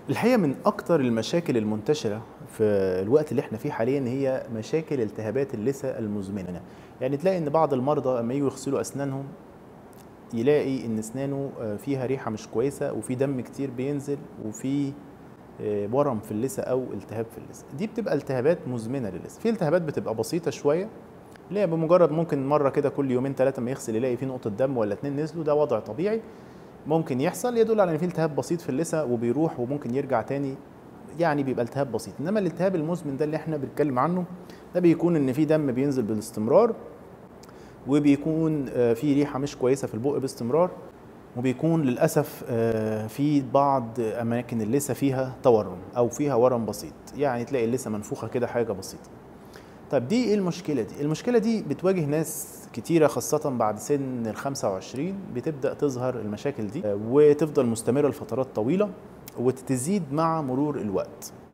الحقيقه من اكتر المشاكل المنتشره في الوقت اللي احنا فيه حاليا هي مشاكل التهابات اللثه المزمنه يعني تلاقي ان بعض المرضى لما يجوا يغسلوا اسنانهم يلاقي ان اسنانه آه، فيها ريحه مش كويسه وفي دم كتير بينزل وفي آه، ورم في اللثه او التهاب في اللثه دي بتبقى التهابات مزمنه للثه في التهابات بتبقى بسيطه شويه اللي هي بمجرد ممكن مره كده كل يومين ثلاثه ما يغسل يلاقي في نقطه دم ولا اتنين نزلوا ده وضع طبيعي ممكن يحصل يدل على ان في التهاب بسيط في اللثه وبيروح وممكن يرجع تاني يعني بيبقى التهاب بسيط انما الالتهاب المزمن ده اللي احنا بنتكلم عنه ده بيكون ان في دم بينزل بالاستمرار وبيكون آه، في ريحه مش كويسه في البق باستمرار وبيكون للاسف آه، في بعض اماكن اللثه فيها تورم او فيها ورم بسيط يعني تلاقي اللثه منفوخه كده حاجه بسيطه طب دي ايه المشكله دي المشكله دي بتواجه ناس كتيرة خاصة بعد سن ال 25 بتبدأ تظهر المشاكل دي آه، وتفضل مستمرة لفترات طويلة وتزيد مع مرور الوقت